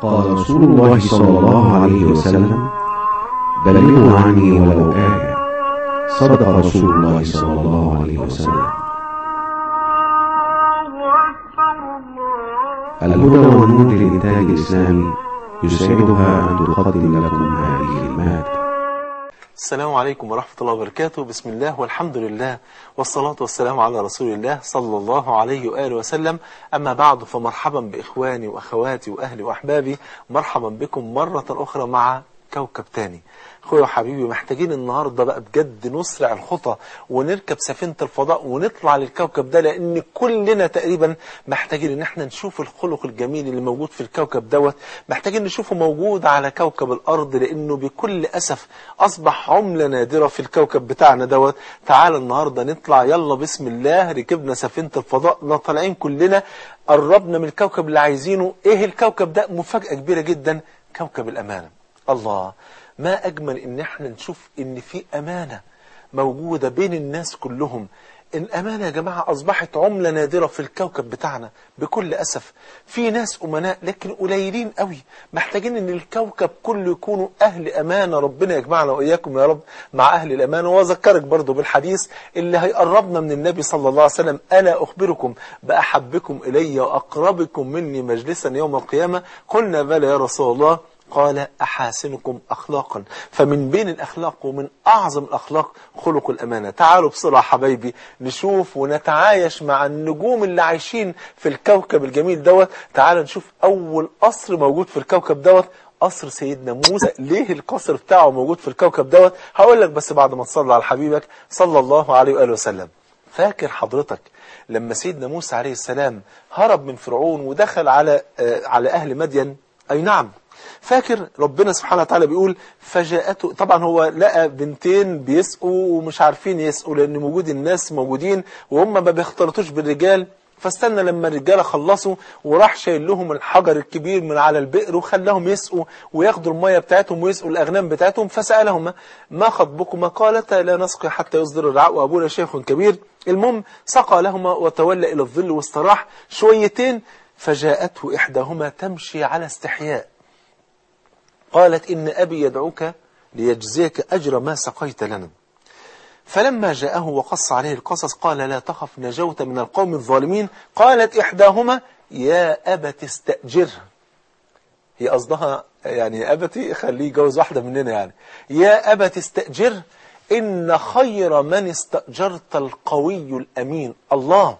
قال رسول الله صلى الله عليه وسلم بلغوا عني ولو آية صدق رسول الله صلى الله عليه وسلم الهدى والنور للإنتاج الإسلامي يسعدها أن تقدم لكم هذه المادة السلام عليكم ورحمة الله وبركاته بسم الله والحمد لله والصلاة والسلام على رسول الله صلى الله عليه وآله وسلم أما بعد فمرحبا بإخواني وأخواتي وأهلي وأحبابي مرحبا بكم مرة أخرى مع كوكب تاني اخويا وحبيبي محتاجين النهاردة بقى بجد نسرع الخطى ونركب سفينة الفضاء ونطلع للكوكب ده لان كلنا تقريبا محتاجين ان احنا نشوف الخلق الجميل اللي موجود في الكوكب دوت محتاجين نشوفه موجود على كوكب الارض لانه بكل اسف اصبح عملة نادرة في الكوكب بتاعنا دوت تعال النهاردة نطلع يلا بسم الله ركبنا سفينة الفضاء طالعين كلنا قربنا من الكوكب اللي عايزينه ايه الكوكب ده مفاجأة كبيرة جدا كوكب الامانة الله ما أجمل إن احنا نشوف إن في أمانة موجودة بين الناس كلهم الأمانة يا جماعة أصبحت عملة نادرة في الكوكب بتاعنا بكل أسف في ناس أمناء لكن قليلين قوي محتاجين إن الكوكب كله يكونوا أهل أمانة ربنا يجمعنا وإياكم يا رب مع أهل الأمانة وأذكرك برضو بالحديث اللي هيقربنا من النبي صلى الله عليه وسلم ألا أخبركم بأحبكم إلي وأقربكم مني مجلسا يوم القيامة قلنا بلى يا رسول الله قال أحاسنكم أخلاقا فمن بين الأخلاق ومن أعظم الأخلاق خلق الأمانة تعالوا بسرعة حبايبي نشوف ونتعايش مع النجوم اللي عايشين في الكوكب الجميل دوت تعالوا نشوف أول قصر موجود في الكوكب دوت قصر سيدنا موسى ليه القصر بتاعه موجود في الكوكب دوت هقول لك بس بعد ما تصلي على حبيبك صلى الله عليه وآله وسلم فاكر حضرتك لما سيدنا موسى عليه السلام هرب من فرعون ودخل على آه على أهل مدين أي نعم فاكر ربنا سبحانه وتعالى بيقول فجاءته طبعا هو لقى بنتين بيسقوا ومش عارفين يسقوا لان موجود الناس موجودين وهم ما بيختلطوش بالرجال فاستنى لما الرجالة خلصوا وراح شايل لهم الحجر الكبير من على البئر وخلاهم يسقوا وياخدوا المية بتاعتهم ويسقوا الأغنام بتاعتهم فسألهم ما خطبكما قالتا لا نسقي حتى يصدر الرعاء وأبونا شيخ كبير المهم سقى لهما وتولى إلى الظل واستراح شويتين فجاءته إحداهما تمشي على استحياء قالت إن أبي يدعوك ليجزيك أجر ما سقيت لنا فلما جاءه وقص عليه القصص قال لا تخف نجوت من القوم الظالمين قالت إحداهما يا أبت استأجره هي قصدها يعني يا أبتي خليه يجوز واحدة مننا يعني يا أبت استأجره إن خير من استأجرت القوي الأمين الله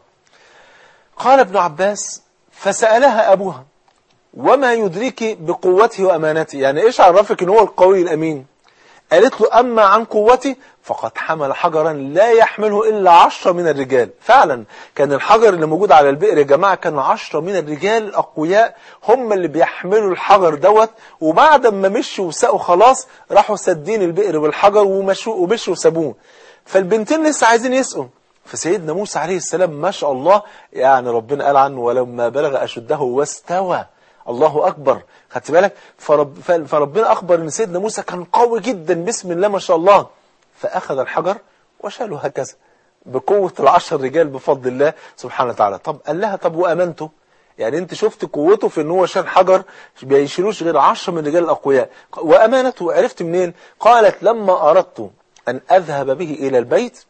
قال ابن عباس فسألها أبوها وما يدرك بقوته وأمانته يعني إيش عرفك إن هو القوي الأمين قالت له أما عن قوتي فقد حمل حجرا لا يحمله إلا عشرة من الرجال فعلا كان الحجر اللي موجود على البئر يا جماعة كان عشرة من الرجال الأقوياء هم اللي بيحملوا الحجر دوت وبعد ما مشوا وسقوا خلاص راحوا سدين البئر بالحجر ومشوا ومشوا وسابوه فالبنتين لسه عايزين يسقوا فسيدنا موسى عليه السلام ما شاء الله يعني ربنا قال عنه ولما بلغ أشده واستوى الله أكبر خدت بالك فرب فربنا أخبر أن سيدنا موسى كان قوي جدا بسم الله ما شاء الله فأخذ الحجر وشاله هكذا بقوة العشر رجال بفضل الله سبحانه وتعالى طب قال لها طب وأمنته يعني انت شفت قوته في ان هو شال حجر بيشيلوش غير عشر من الرجال الأقوياء وأمانته عرفت منين قالت لما أردت أن أذهب به إلى البيت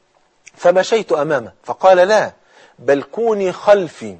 فمشيت أمامه فقال لا بل كوني خلفي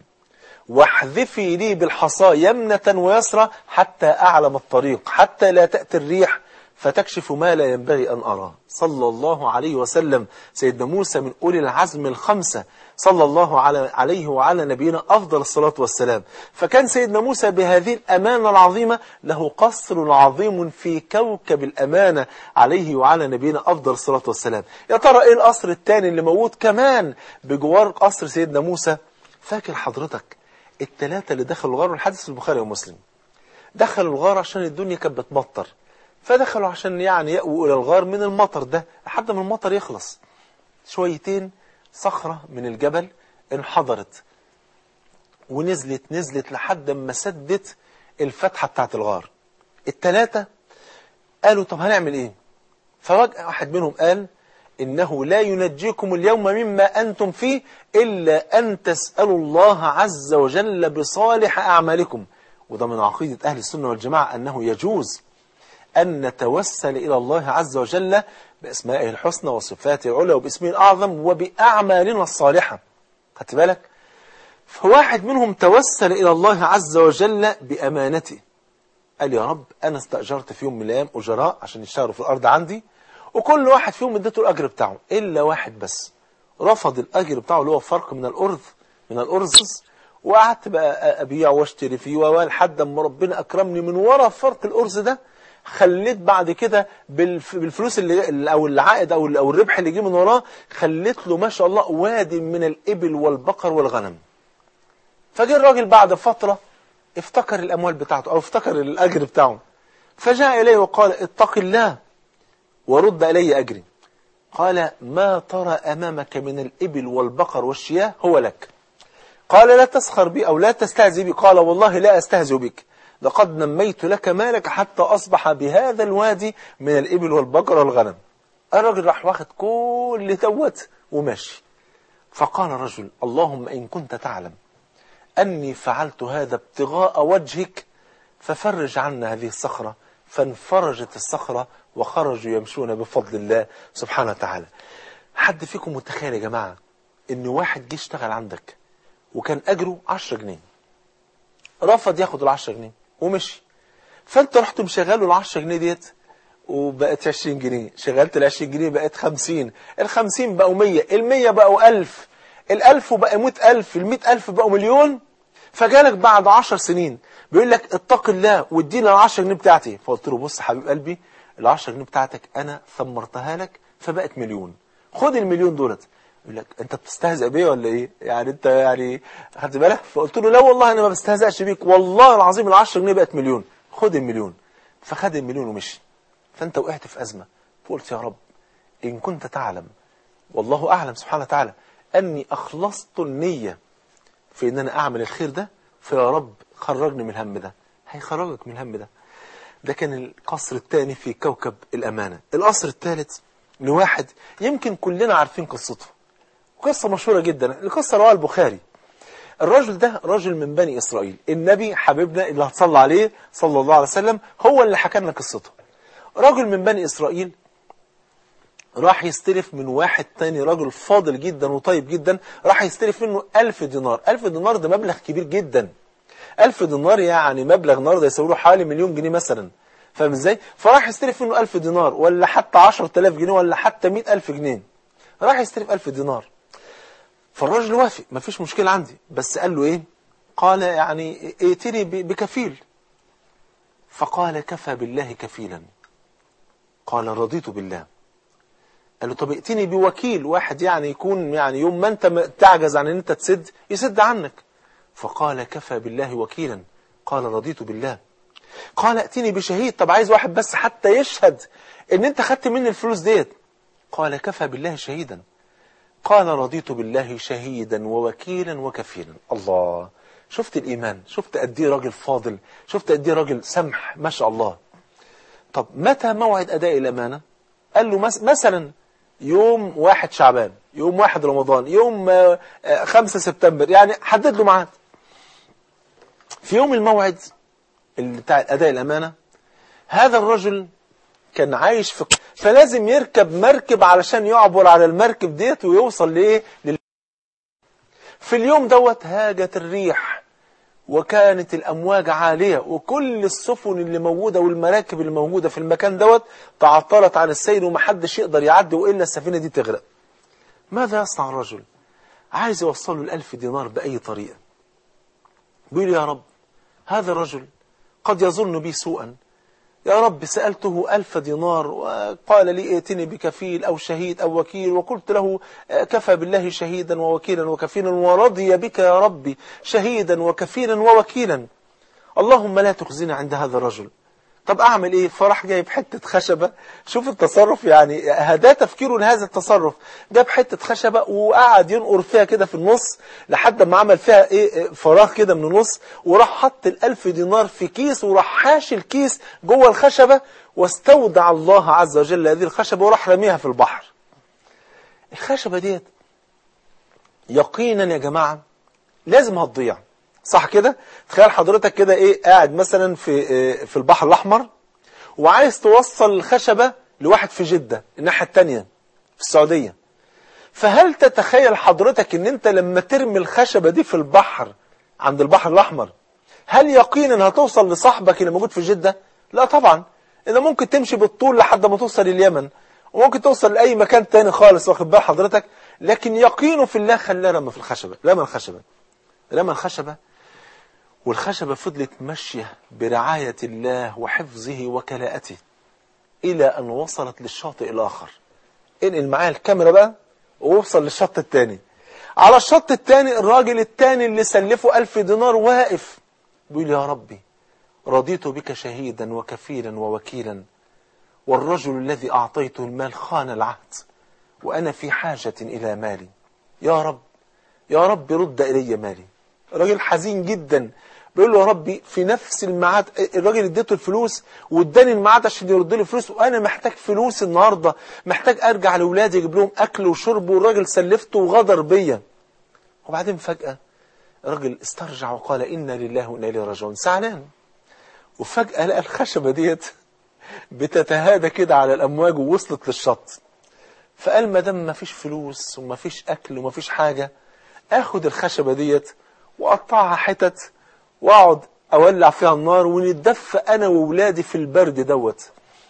واحذفي لي بالحصى يمنة ويسرى حتى أعلم الطريق حتى لا تأتي الريح فتكشف ما لا ينبغي أن أراه صلى الله عليه وسلم سيدنا موسى من أولي العزم الخمسة صلى الله عليه وعلى نبينا أفضل الصلاة والسلام فكان سيدنا موسى بهذه الأمانة العظيمة له قصر عظيم في كوكب الأمانة عليه وعلى نبينا أفضل الصلاة والسلام يا ترى إيه القصر الثاني اللي موجود كمان بجوار قصر سيدنا موسى فاكر حضرتك الثلاثة اللي دخلوا الغار الحديث في البخاري ومسلم دخلوا الغار عشان الدنيا كانت بتمطر فدخلوا عشان يعني يأووا إلى الغار من المطر ده لحد ما المطر يخلص شويتين صخرة من الجبل انحضرت ونزلت نزلت لحد ما سدت الفتحة بتاعت الغار الثلاثة قالوا طب هنعمل ايه فوجأة واحد منهم قال إنه لا ينجيكم اليوم مما أنتم فيه إلا أن تسألوا الله عز وجل بصالح أعمالكم وده من عقيدة أهل السنة والجماعة أنه يجوز أن نتوسل إلى الله عز وجل بأسمائه الحسنى وصفاته العلى وباسمه الأعظم وبأعمالنا الصالحة خدت بالك فواحد منهم توسل إلى الله عز وجل بأمانته قال يا رب أنا استأجرت في يوم من الأيام أجراء عشان يشتغلوا في الأرض عندي وكل واحد فيهم اديته الأجر بتاعه إلا واحد بس رفض الأجر بتاعه اللي هو فرق من الأرض من الأرز وقعدت بقى أبيع واشتري فيه ولحد ما ربنا أكرمني من ورا فرق الأرز ده خليت بعد كده بالفلوس اللي او العائد او او الربح اللي جه من وراه خليت له ما شاء الله وادي من الابل والبقر والغنم فجاء الراجل بعد فترة افتكر الاموال بتاعته او افتكر الاجر بتاعه فجاء اليه وقال اتق الله ورد الي اجري قال ما ترى امامك من الابل والبقر والشياه هو لك قال لا تسخر بي او لا تستهزئ بي قال والله لا استهزئ بك لقد نميت لك مالك حتى أصبح بهذا الوادي من الإبل والبقر والغنم الرجل راح واخد كل دوت وماشي فقال الرجل اللهم إن كنت تعلم أني فعلت هذا ابتغاء وجهك ففرج عنا هذه الصخرة فانفرجت الصخرة وخرجوا يمشون بفضل الله سبحانه وتعالى حد فيكم متخيل يا جماعة ان واحد جه اشتغل عندك وكان اجره 10 جنيه رفض ياخد ال 10 جنيه ومشي فانت رحت مشغله ال 10 جنيه ديت وبقت 20 جنيه شغلت ال 20 جنيه بقت 50 ال 50 بقوا 100 ال 100 بقوا 1000 ال 1000 بقى 100000 ال 100000 بقوا مليون فجالك بعد 10 سنين بيقول لك اتق الله وادينا ال 10 جنيه بتاعتي فقلت له بص حبيب قلبي ال 10 جنيه بتاعتك انا ثمرتها لك فبقت مليون خد المليون دولت يقول لك انت بتستهزئ بيا ولا ايه يعني انت يعني خدت بالك فقلت له لا والله انا ما بستهزئش بيك والله العظيم ال10 جنيه بقت مليون خد المليون فخد المليون ومشي فانت وقعت في ازمه فقلت يا رب ان كنت تعلم والله اعلم سبحانه وتعالى اني اخلصت النيه في ان انا اعمل الخير ده فيا رب خرجني من الهم ده هيخرجك من الهم ده ده كان القصر الثاني في كوكب الامانه القصر الثالث لواحد يمكن كلنا عارفين قصته قصة مشهورة جدا القصة رواه البخاري الرجل ده رجل من بني إسرائيل النبي حبيبنا اللي هتصلى عليه صلى الله عليه وسلم هو اللي حكى لنا قصته رجل من بني إسرائيل راح يستلف من واحد تاني رجل فاضل جدا وطيب جدا راح يستلف منه ألف دينار ألف دينار ده مبلغ كبير جدا ألف دينار يعني مبلغ النهارده يساوي له حوالي مليون جنيه مثلا فاهم ازاي؟ فراح يستلف منه ألف دينار ولا حتى 10000 جنيه ولا حتى 100000 جنيه راح يستلف ألف دينار فالراجل وافق ما فيش مشكلة عندي بس قال له ايه قال يعني ائتني بكفيل فقال كفى بالله كفيلا قال رضيت بالله قال له طب ائتني بوكيل واحد يعني يكون يعني يوم ما انت تعجز عن ان انت تسد يسد عنك فقال كفى بالله وكيلا قال رضيت بالله قال ائتني بشهيد طب عايز واحد بس حتى يشهد ان انت خدت مني الفلوس ديت قال كفى بالله شهيدا قال رضيت بالله شهيدا ووكيلا وكفيلا الله شفت الإيمان شفت قد ايه راجل فاضل شفت قد ايه راجل سمح ما شاء الله طب متى موعد أداء الأمانة قال له مثلا يوم واحد شعبان يوم واحد رمضان يوم خمسة سبتمبر يعني حدد له ميعاد في يوم الموعد بتاع أداء الأمانة هذا الرجل كان عايش في فلازم يركب مركب علشان يعبر على المركب ديت ويوصل لايه لل... في اليوم دوت هاجت الريح وكانت الامواج عاليه وكل السفن اللي موجوده والمراكب اللي موجوده في المكان دوت تعطلت عن السير ومحدش يقدر يعدي والا السفينه دي تغرق ماذا يصنع الرجل عايز يوصل له الألف دينار بأي طريقة بيقول يا رب هذا الرجل قد يظن بي سوءا يا رب سألته ألف دينار وقال لي ائتني بكفيل أو شهيد أو وكيل وقلت له كفى بالله شهيدا ووكيلا وكفيلا ورضي بك يا ربي شهيدا وكفيلا ووكيلا اللهم لا تخزنا عند هذا الرجل طب أعمل إيه فراح جايب حتة خشبة شوف التصرف يعني هذا تفكيره لهذا التصرف جاب حتة خشبة وقعد ينقر فيها كده في النص لحد ما عمل فيها إيه فراغ كده من النص وراح حط الألف دينار في كيس وراح حاشي الكيس جوه الخشبة واستودع الله عز وجل هذه الخشبة وراح رميها في البحر الخشبة ديت يقينا يا جماعة لازم هتضيع صح كده تخيل حضرتك كده ايه قاعد مثلا في آه، في البحر الاحمر وعايز توصل الخشبة لواحد في جدة الناحية التانية في السعودية فهل تتخيل حضرتك ان انت لما ترمي الخشبة دي في البحر عند البحر الاحمر هل يقينا هتوصل لصاحبك اللي موجود في جدة لا طبعا اذا ممكن تمشي بالطول لحد ما توصل اليمن وممكن توصل لاي مكان تاني خالص واخد بال حضرتك لكن يقينه في الله خلاه رمى في الخشبة رمى الخشبة رمى الخشبة والخشبة فضلت ماشية برعاية الله وحفظه وكلاءته إلى أن وصلت للشاطئ الآخر انقل معايا الكاميرا بقى ووصل للشط التاني على الشط التاني الراجل التاني اللي سلفه ألف دينار واقف بيقول يا ربي رضيت بك شهيدا وكفيلا ووكيلا والرجل الذي أعطيته المال خان العهد وأنا في حاجة إلى مالي يا رب يا رب رد إلي مالي راجل حزين جدا بيقول له يا ربي في نفس الميعاد الراجل اديته الفلوس واداني الميعاد عشان يرد لي فلوس وانا محتاج فلوس النهارده محتاج ارجع لاولادي اجيب لهم اكل وشرب والراجل سلفته وغدر بيا وبعدين فجأة الراجل استرجع وقال إنا لله وإنا إليه راجعون زعلان وفجأة لقى الخشبة ديت بتتهادى كده على الأمواج ووصلت للشط فقال ما دام ما فيش فلوس وما فيش أكل وما فيش حاجة آخد الخشبة ديت وأقطعها حتت وأقعد أولع فيها النار ونتدفى أنا وولادي في البرد دوت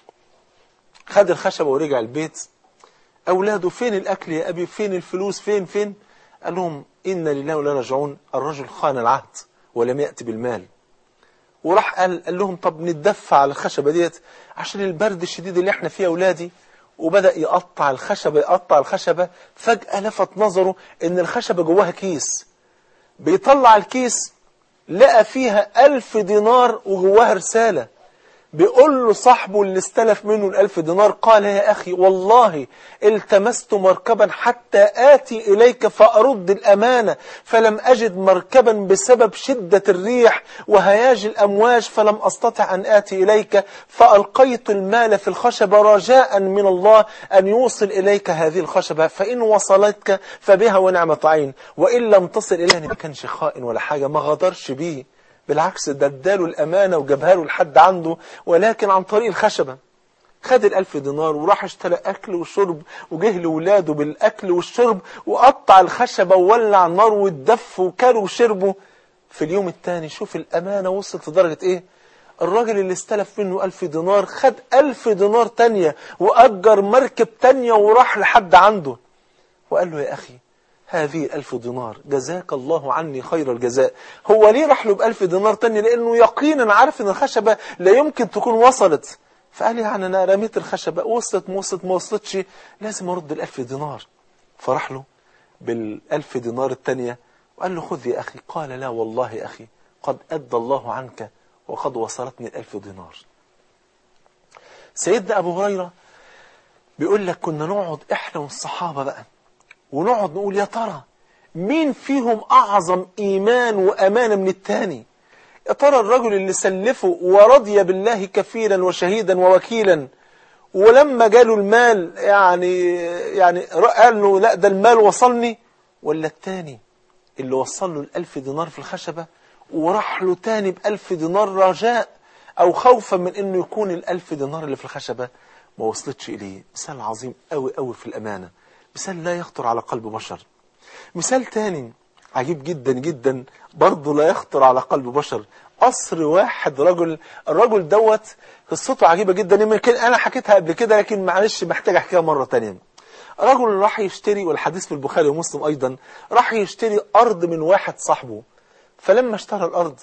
خد الخشبة ورجع البيت أولاده فين الأكل يا أبي فين الفلوس فين فين قال لهم إن لله ولا راجعون الرجل خان العهد ولم يأتي بالمال وراح قال, قال لهم طب نتدفى على الخشبة ديت عشان البرد الشديد اللي احنا فيه أولادي وبدأ يقطع الخشبة يقطع الخشبة فجأة لفت نظره ان الخشبة جواها كيس بيطلع الكيس لقى فيها ألف دينار وجواها رسالة بيقول له صاحبه اللي استلف منه الألف دينار قال يا أخي والله التمست مركبا حتى آتي إليك فأرد الأمانة فلم أجد مركبا بسبب شدة الريح وهياج الأمواج فلم أستطع أن آتي إليك فألقيت المال في الخشبة رجاء من الله أن يوصل إليك هذه الخشبة فإن وصلتك فبها ونعمة عين وإن لم تصل إليني ما كانش خائن ولا حاجة ما غدرش بيه بالعكس ده اداله الأمانة وجابها له لحد عنده ولكن عن طريق الخشبة خد الألف دينار وراح اشترى أكل وشرب وجه لولاده بالأكل والشرب وقطع الخشبة وولع النار واتدف وكلوا وشربوا في اليوم الثاني شوف الأمانة وصلت لدرجة إيه الراجل اللي استلف منه ألف دينار خد ألف دينار تانية وأجر مركب تانية وراح لحد عنده وقال له يا أخي هذه الألف دينار جزاك الله عني خير الجزاء هو ليه راح له بألف دينار تاني لأنه يقينا عارف أن الخشبة لا يمكن تكون وصلت فقال يعني أنا رميت الخشبة وصلت ما وصلت ما وصلتش لازم أرد الألف دينار فراح له بالألف دينار التانية وقال له خذ يا أخي قال لا والله يا أخي قد أدى الله عنك وقد وصلتني الألف دينار سيدنا أبو هريرة بيقول لك كنا نقعد إحنا والصحابة بقى ونقعد نقول يا ترى مين فيهم أعظم إيمان وأمانة من التاني يا ترى الرجل اللي سلفه ورضي بالله كفيلا وشهيدا ووكيلا ولما جاله المال يعني يعني قال له لا ده المال وصلني ولا التاني اللي وصل له الألف دينار في الخشبة وراح له تاني بألف دينار رجاء أو خوفا من أنه يكون الألف دينار اللي في الخشبة ما وصلتش إليه مثال عظيم قوي قوي في الأمانة مثال لا يخطر على قلب بشر مثال تاني عجيب جدا جدا برضه لا يخطر على قلب بشر قصر واحد رجل الرجل دوت قصته عجيبة جدا يمكن أنا حكيتها قبل كده لكن معلش محتاج أحكيها مرة تانية رجل راح يشتري والحديث في البخاري ومسلم أيضا راح يشتري أرض من واحد صاحبه فلما اشترى الأرض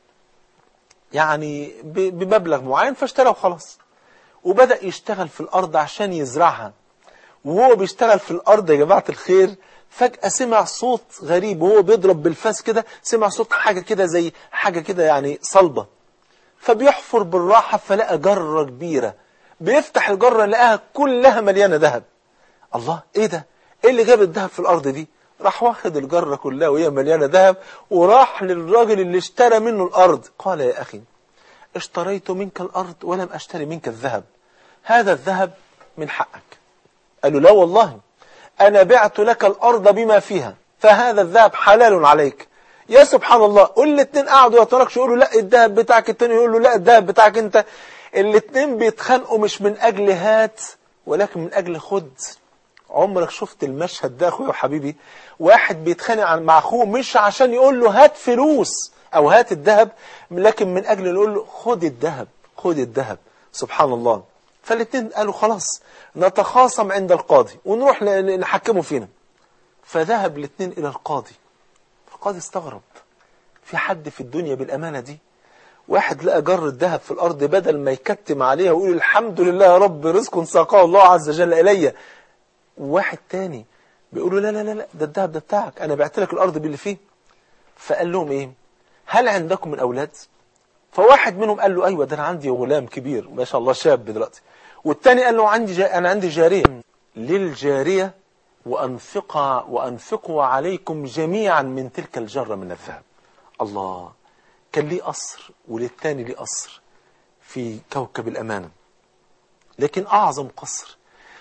يعني بمبلغ معين فاشترى وخلاص وبدأ يشتغل في الأرض عشان يزرعها وهو بيشتغل في الأرض يا جماعة الخير فجأة سمع صوت غريب وهو بيضرب بالفاس كده سمع صوت حاجة كده زي حاجة كده يعني صلبة فبيحفر بالراحة فلقى جرة كبيرة بيفتح الجرة لقاها كلها مليانة ذهب الله ايه ده ايه اللي جاب الذهب في الأرض دي راح واخد الجرة كلها وهي مليانة ذهب وراح للراجل اللي اشترى منه الأرض قال يا أخي اشتريت منك الأرض ولم أشتري منك الذهب هذا الذهب من حقك قال له لا والله أنا بعت لك الأرض بما فيها فهذا الذهب حلال عليك يا سبحان الله والاثنين قعدوا يتناقشوا يقولوا لا الذهب بتاعك التاني يقول له لا الذهب بتاعك انت الاثنين بيتخانقوا مش من اجل هات ولكن من اجل خد عمرك شفت المشهد ده اخويا وحبيبي واحد بيتخانق عن- مع اخوه مش عشان يقول له هات فلوس او هات الذهب لكن من اجل يقول له خد الذهب خد الذهب سبحان الله فالاثنين قالوا خلاص نتخاصم عند القاضي ونروح ن- ن- نحكمه فينا فذهب الاثنين الى القاضي القاضي استغرب في حد في الدنيا بالامانه دي واحد لقى جر الذهب في الارض بدل ما يكتم عليها ويقول الحمد لله يا رب رزق ساقاه الله عز وجل الي وواحد تاني بيقولوا لا لا لا لا ده الذهب ده بتاعك انا بعت لك الارض باللي فيه فقال لهم ايه هل عندكم من اولاد فواحد منهم قال له ايوه ده انا عندي غلام كبير ما شاء الله شاب دلوقتي والتاني قال له عندي جا... انا عندي جاريه للجاريه وانفقها وانفقوا عليكم جميعا من تلك الجره من الذهب الله كان ليه قصر وللتاني ليه قصر في كوكب الامانه لكن اعظم قصر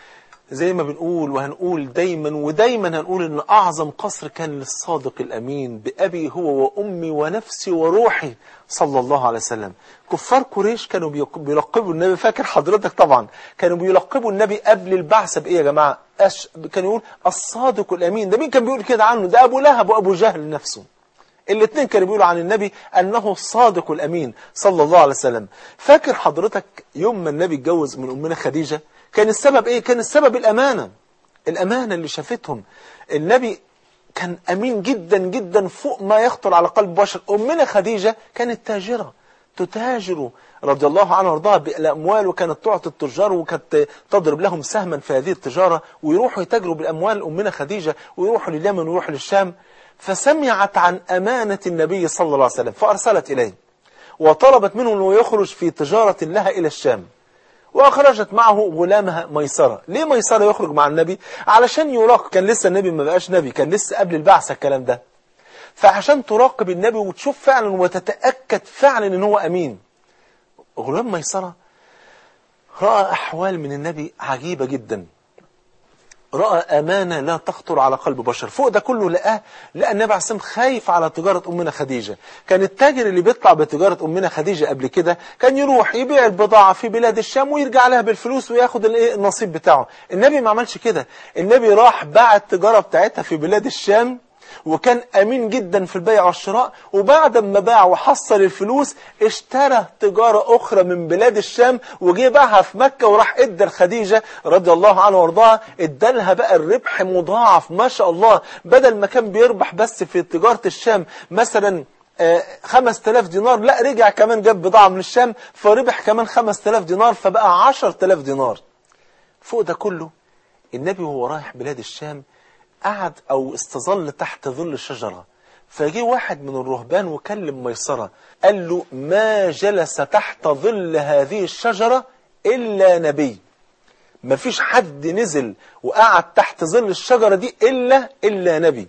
زي ما بنقول وهنقول دايما ودايما هنقول ان اعظم قصر كان للصادق الامين بابي هو وامي ونفسي وروحي صلى الله عليه وسلم كفار قريش كانوا بيق- بيلقبوا النبي فاكر حضرتك طبعا كانوا بيلقبوا النبي قبل البعثه بايه يا جماعه أش... كان يقول الصادق الامين ده مين كان بيقول كده عنه ده ابو لهب وابو جهل نفسه الاثنين كانوا بيقولوا عن النبي انه الصادق الامين صلى الله عليه وسلم فاكر حضرتك يوم ما النبي اتجوز من امنا خديجه كان السبب ايه كان السبب الامانه الامانه اللي شافتهم النبي كان امين جدا جدا فوق ما يخطر على قلب بشر امنا خديجه كانت تاجره تتاجر رضي الله عنها وارضاها بالاموال وكانت تعطي التجار وكانت تضرب لهم سهما في هذه التجاره ويروحوا يتاجروا بالاموال امنا خديجه ويروحوا لليمن ويروحوا للشام فسمعت عن امانه النبي صلى الله عليه وسلم فارسلت اليه وطلبت منه انه يخرج في تجاره لها الى الشام واخرجت معه غلامها ميسره ليه ميسره يخرج مع النبي علشان يراقب كان لسه النبي ما بقاش نبي كان لسه قبل البعثه الكلام ده فعشان تراقب النبي وتشوف فعلا وتتاكد فعلا ان هو امين غلام ميسره راى احوال من النبي عجيبه جدا رأى أمانة لا تخطر على قلب بشر فوق ده كله لقاه لقى النبي عليه الصلاة والسلام خايف على تجارة أمنا خديجة كان التاجر اللي بيطلع بتجارة أمنا خديجة قبل كده كان يروح يبيع البضاعة في بلاد الشام ويرجع لها بالفلوس وياخد الايه النصيب بتاعه النبي ما عملش كده النبي راح باع التجارة بتاعتها في بلاد الشام وكان امين جدا في البيع والشراء وبعد ما باع وحصل الفلوس اشترى تجارة اخرى من بلاد الشام وجه باعها في مكة وراح ادى لخديجة رضي الله عنها وارضاها ادالها بقى الربح مضاعف ما شاء الله بدل ما كان بيربح بس في تجارة الشام مثلا خمس تلاف دينار لا رجع كمان جاب بضاعة من الشام فربح كمان خمس تلاف دينار فبقى عشر تلاف دينار فوق ده كله النبي وهو رايح بلاد الشام قعد او استظل تحت ظل الشجرة فجي واحد من الرهبان وكلم ميسرة قال له ما جلس تحت ظل هذه الشجرة إلا نبي ما فيش حد نزل وقعد تحت ظل الشجرة دي إلا إلا نبي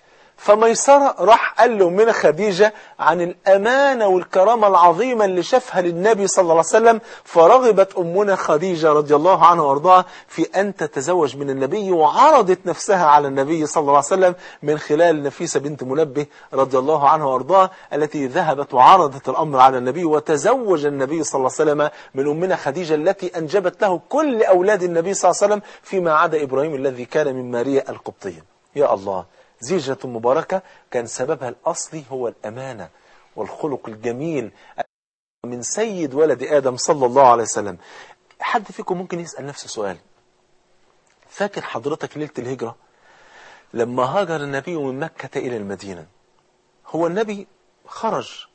فميسرة راح قال له من خديجة عن الأمانة والكرامة العظيمة اللي شافها للنبي صلى الله عليه وسلم فرغبت أمنا خديجة رضي الله عنها وارضاها في أن تتزوج من النبي وعرضت نفسها على النبي صلى الله عليه وسلم من خلال نفيسة بنت منبه رضي الله عنها وارضاها التي ذهبت وعرضت الأمر على النبي وتزوج النبي صلى الله عليه وسلم من أمنا خديجة التي أنجبت له كل أولاد النبي صلى الله عليه وسلم فيما عدا إبراهيم الذي كان من ماريا القبطية يا الله زيجة مباركة كان سببها الأصلي هو الأمانة والخلق الجميل من سيد ولد آدم صلى الله عليه وسلم حد فيكم ممكن يسأل نفسه سؤال فاكر حضرتك ليلة الهجرة لما هاجر النبي من مكة إلى المدينة هو النبي خرج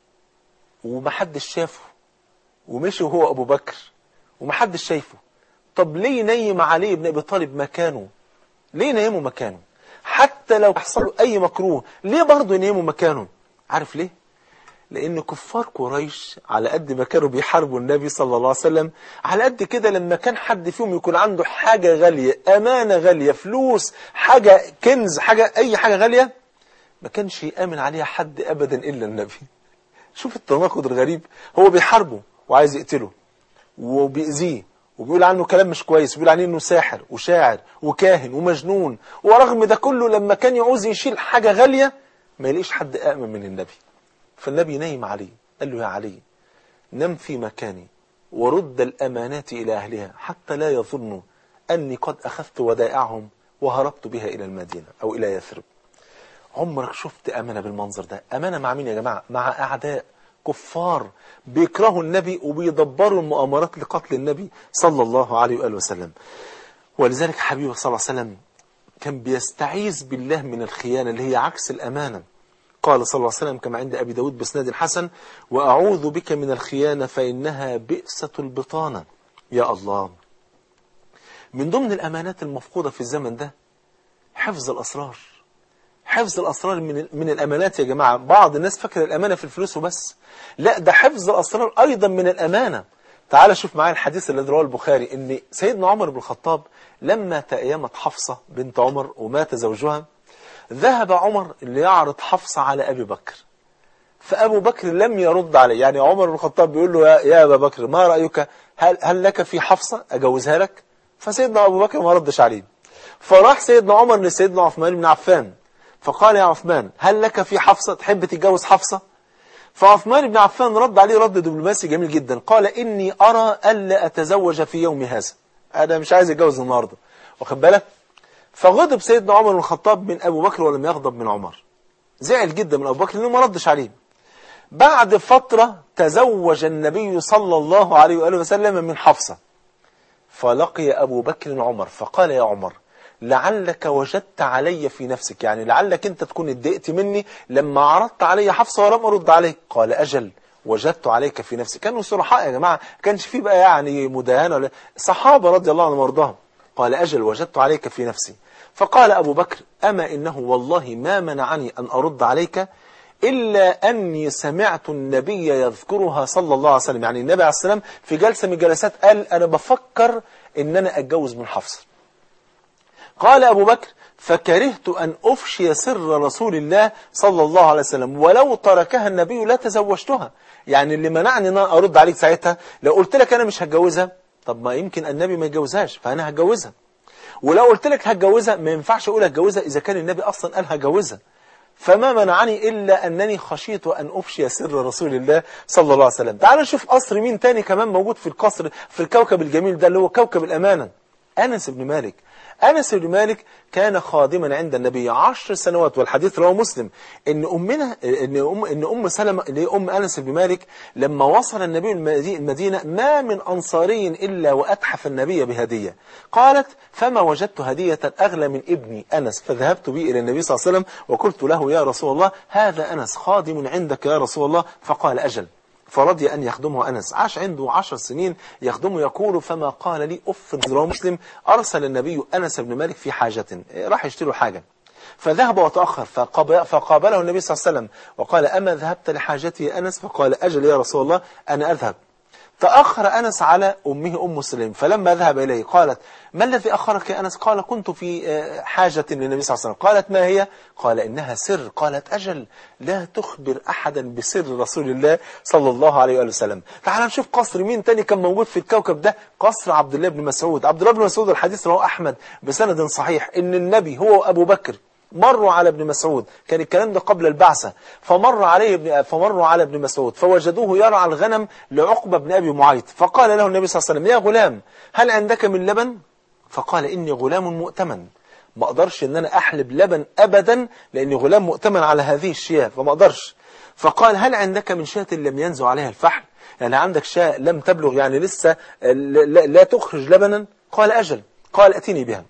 ومحدش شافه ومشي وهو أبو بكر ومحدش شايفه طب ليه نيم عليه ابن أبي طالب مكانه ليه نيمه مكانه حتى لو حصل له أي مكروه ليه برضه ينيموا مكانه عارف ليه لأن كفار قريش على قد ما كانوا بيحاربوا النبي صلى الله عليه وسلم على قد كده لما كان حد فيهم يكون عنده حاجة غالية أمانة غالية فلوس حاجة كنز حاجة أي حاجة غالية ما كانش يأمن عليها حد أبدا إلا النبي شوف التناقض الغريب هو بيحاربه وعايز يقتله وبيأذيه وبيقول عنه كلام مش كويس وبيقول عنه انه ساحر وشاعر وكاهن ومجنون ورغم ده كله لما كان يعوز يشيل حاجة غالية ما يلاقيش حد آمن من النبي فالنبي نايم عليه قال له يا علي نم في مكاني ورد الأمانات إلى أهلها حتى لا يظنوا أني قد أخذت ودائعهم وهربت بها إلى المدينة أو إلى يثرب عمرك شفت أمانة بالمنظر ده أمانة مع مين يا جماعة مع أعداء كفار بيكرهوا النبي وبيدبروا المؤامرات لقتل النبي صلى الله عليه وآله وسلم ولذلك حبيبه صلى الله عليه وسلم كان بيستعيذ بالله من الخيانة اللي هي عكس الأمانة قال صلى الله عليه وسلم كما عند أبي داود بسناد حسن وأعوذ بك من الخيانة فإنها بئسة البطانة يا الله من ضمن الأمانات المفقودة في الزمن ده حفظ الأسرار حفظ الأسرار من من الأمانات يا جماعة بعض الناس فاكر الأمانة في الفلوس وبس لا ده حفظ الأسرار أيضا من الأمانة تعال شوف معايا الحديث الذي رواه البخاري ان سيدنا عمر بن الخطاب لما تأيمت حفصة بنت عمر ومات زوجها ذهب عمر ليعرض حفصة على أبي بكر فأبو بكر لم يرد عليه يعني عمر بن الخطاب بيقول له يا, يا أبا بكر ما رأيك هل, هل لك في حفصة أجوزها لك فسيدنا أبو بكر ما ردش عليه فراح سيدنا عمر لسيدنا عثمان بن عفان فقال يا عثمان هل لك في حفصة تحب تتجوز حفصة فعثمان بن عفان رد عليه رد دبلوماسي جميل جدا قال إني أرى ألا أتزوج في يوم هذا أنا مش عايز أتجوز النهاردة واخد بالك فغضب سيدنا عمر بن الخطاب من أبو بكر ولم يغضب من عمر زعل جدا من أبو بكر لأنه ما ردش عليه بعد فترة تزوج النبي صلى الله عليه وآله وسلم من حفصة فلقي أبو بكر عمر فقال يا عمر لعلك وجدت علي في نفسك يعني لعلك انت تكون اتضايقت مني لما عرضت علي حفصة ولم أرد عليك قال أجل وجدت عليك في نفسك كانوا صرحاء يا جماعة كانش فيه بقى يعني مداهنة ولا صحابة رضي الله عنهم وارضاهم قال أجل وجدت عليك في نفسي فقال أبو بكر أما إنه والله ما منعني أن أرد عليك إلا أني سمعت النبي يذكرها صلى الله عليه وسلم يعني النبي عليه السلام في جلسة من الجلسات قال أنا بفكر إن أنا أتجوز من حفصة قال أبو بكر فكرهت أن أفشي سر رسول الله صلى الله عليه وسلم ولو تركها النبي لا تزوجتها يعني اللي منعني أن أنا أرد عليك ساعتها لو قلت لك أنا مش هتجوزها طب ما يمكن النبي ما يتجوزهاش فأنا هتجوزها ولو قلت لك هتجوزها ما ينفعش أقول هتجوزها إذا كان النبي أصلا قال هتجوزها فما منعني إلا أنني خشيت أن أفشي سر رسول الله صلى الله عليه وسلم تعال نشوف قصر مين تاني كمان موجود في القصر في الكوكب الجميل ده اللي هو كوكب الأمانة أنس بن مالك أنس بن مالك كان خادما عند النبي عشر سنوات والحديث رواه مسلم إن أمنا إن أم إن أم سلمة اللي هي أم أنس بن مالك لما وصل النبي المدينة ما من أنصاري إلا وأتحف النبي بهدية قالت فما وجدت هدية أغلى من ابني أنس فذهبت به إلى النبي صلى الله عليه وسلم وقلت له يا رسول الله هذا أنس خادم عندك يا رسول الله فقال أجل فرضي أن يخدمه أنس عاش عنده عشر سنين يخدمه يقول فما قال لي أف رواه مسلم أرسل النبي أنس بن مالك في حاجة راح يشتري حاجة فذهب وتأخر فقابله النبي صلى الله عليه وسلم وقال أما ذهبت لحاجتي يا أنس فقال أجل يا رسول الله أنا أذهب تأخر أنس على أمه أم سليم فلما ذهب إليه قالت ما الذي أخرك يا أنس قال كنت في حاجة للنبي صلى الله عليه وسلم قالت ما هي قال إنها سر قالت أجل لا تخبر أحدا بسر رسول الله صلى الله عليه وآله وسلم تعال نشوف قصر مين تاني كان موجود في الكوكب ده قصر عبد الله بن مسعود عبد الله بن مسعود الحديث رواه أحمد بسند صحيح إن النبي هو وأبو بكر مروا على ابن مسعود كان الكلام ده قبل البعثة فمر عليه ابن فمروا على ابن مسعود فوجدوه يرعى الغنم لعقبة بن أبي معيط فقال له النبي صلى الله عليه وسلم يا غلام هل عندك من لبن فقال إني غلام مؤتمن ما أقدرش إن أنا أحلب لبن أبدا لأني غلام مؤتمن على هذه الشياه فما أقدرش فقال هل عندك من شاة لم ينزو عليها الفحل يعني عندك شاة لم تبلغ يعني لسه لا, لا تخرج لبنا قال أجل قال أتيني بها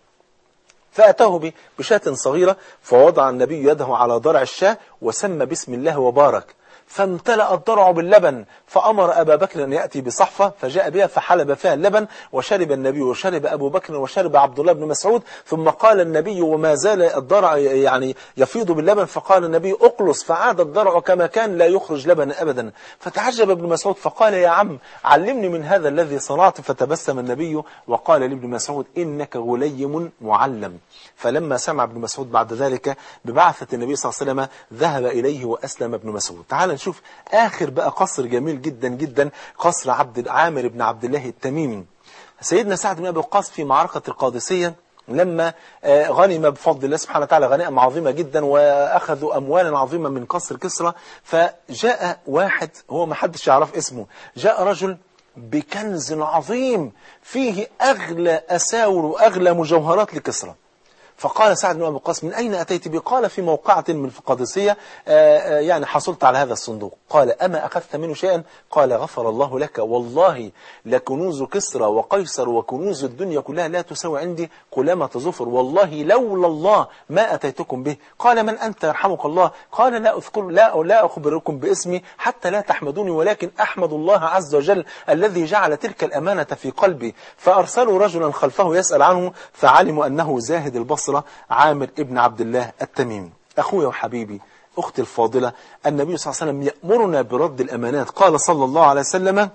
فأتاه بشاة صغيرة فوضع النبي يده على ضرع الشاة وسمى بسم الله وبارك فامتلأ الضرع باللبن فأمر أبا بكر أن يأتي بصحفة فجاء بها فحلب فيها اللبن وشرب النبي وشرب أبو بكر وشرب عبد الله بن مسعود ثم قال النبي وما زال الضرع يعني يفيض باللبن فقال النبي أقلص فعاد الضرع كما كان لا يخرج لبن أبدا فتعجب ابن مسعود فقال يا عم علمني من هذا الذي صنعت فتبسم النبي وقال لابن مسعود إنك غليم معلم فلما سمع ابن مسعود بعد ذلك ببعثة النبي صلى الله عليه وسلم ذهب إليه وأسلم ابن مسعود تعال نشوف آخر بقى قصر جميل جدا جدا قصر عبد عامر بن عبد الله التميمي سيدنا سعد بن أبي وقاص في معركة القادسية لما آه، غنم بفضل الله سبحانه وتعالى غنائم عظيمة جدا وأخذوا أموالا عظيمة من قصر كسرى فجاء واحد هو ما حدش يعرف اسمه جاء رجل بكنز عظيم فيه أغلى أساور وأغلى مجوهرات لكسرى فقال سعد بن أبي وقاص من أين أتيت به قال في موقعة من القادسية آه، آه، يعني حصلت على هذا الصندوق قال أما أخذت منه شيئا قال غفر الله لك والله لكنوز كسرى وقيصر وكنوز الدنيا كلها لا تساوي عندي قلامة ظفر والله لولا الله ما أتيتكم به قال من أنت يرحمك الله قال لا أذكر لا لا أخبركم باسمي حتى لا تحمدوني ولكن أحمد الله عز وجل الذي جعل تلك الأمانة في قلبي فأرسلوا رجلا خلفه يسأل عنه فعلموا أنه زاهد البصرة عامر ابن عبد الله التميمي أخويا وحبيبي أختي الفاضلة النبي صلى الله عليه وسلم يأمرنا برد الأمانات قال صلى الله عليه وسلم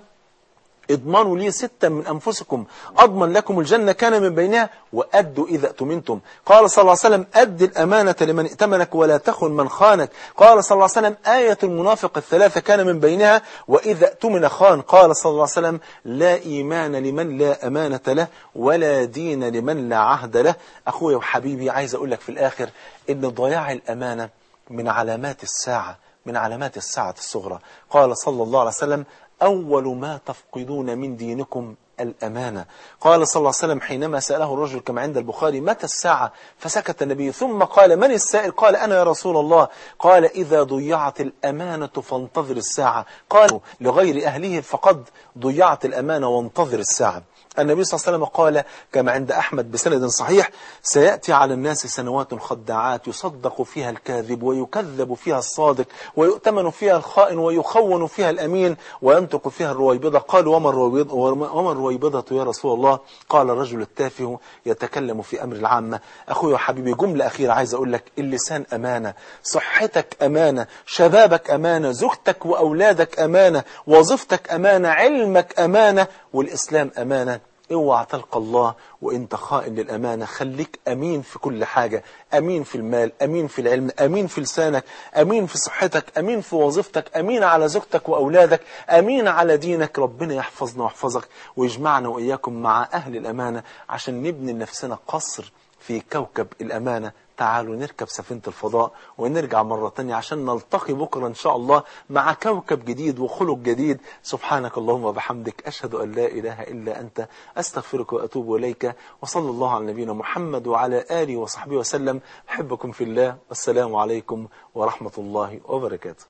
اضمنوا لي ستا من أنفسكم أضمن لكم الجنة كان من بينها وأدوا إذا أتمنتم قال صلى الله عليه وسلم أد الأمانة لمن ائتمنك ولا تخن من خانك قال صلى الله عليه وسلم آية المنافق الثلاثة كان من بينها وإذا أتمن خان قال صلى الله عليه وسلم لا إيمان لمن لا أمانة له ولا دين لمن لا عهد له أخويا وحبيبي عايز أقول لك في الآخر إن ضياع الأمانة من علامات الساعة من علامات الساعة الصغرى قال صلى الله عليه وسلم أول ما تفقدون من دينكم الأمانة قال صلى الله عليه وسلم حينما سأله الرجل كما عند البخاري متى الساعة فسكت النبي ثم قال من السائل قال أنا يا رسول الله قال إذا ضيعت الأمانة فانتظر الساعة قال لغير أهله فقد ضيعت الأمانة وانتظر الساعة النبي صلى الله عليه وسلم قال كما عند أحمد بسند صحيح سيأتي على الناس سنوات خداعات يصدق فيها الكاذب ويكذب فيها الصادق ويؤتمن فيها الخائن ويخون فيها الأمين وينطق فيها الرويبضة قال وما الرويبضة, وما الرويبضة يا رسول الله قال الرجل التافه يتكلم في أمر العامة أخوي وحبيبي جملة أخيرة عايز أقول لك اللسان أمانة صحتك أمانة شبابك أمانة زوجتك وأولادك أمانة وظيفتك أمانة علمك أمانة والإسلام أمانة اوعى تلقى الله وانت خائن للأمانة خليك أمين في كل حاجة أمين في المال أمين في العلم أمين في لسانك أمين في صحتك أمين في وظيفتك أمين على زوجتك وأولادك أمين على دينك ربنا يحفظنا ويحفظك ويجمعنا وإياكم مع أهل الأمانة عشان نبني لنفسنا قصر في كوكب الأمانة تعالوا نركب سفينة الفضاء ونرجع مرة تانية عشان نلتقي بكرة إن شاء الله مع كوكب جديد وخلق جديد سبحانك اللهم وبحمدك أشهد أن لا إله إلا أنت أستغفرك وأتوب إليك وصلى الله على نبينا محمد وعلى آله وصحبه وسلم أحبكم في الله والسلام عليكم ورحمة الله وبركاته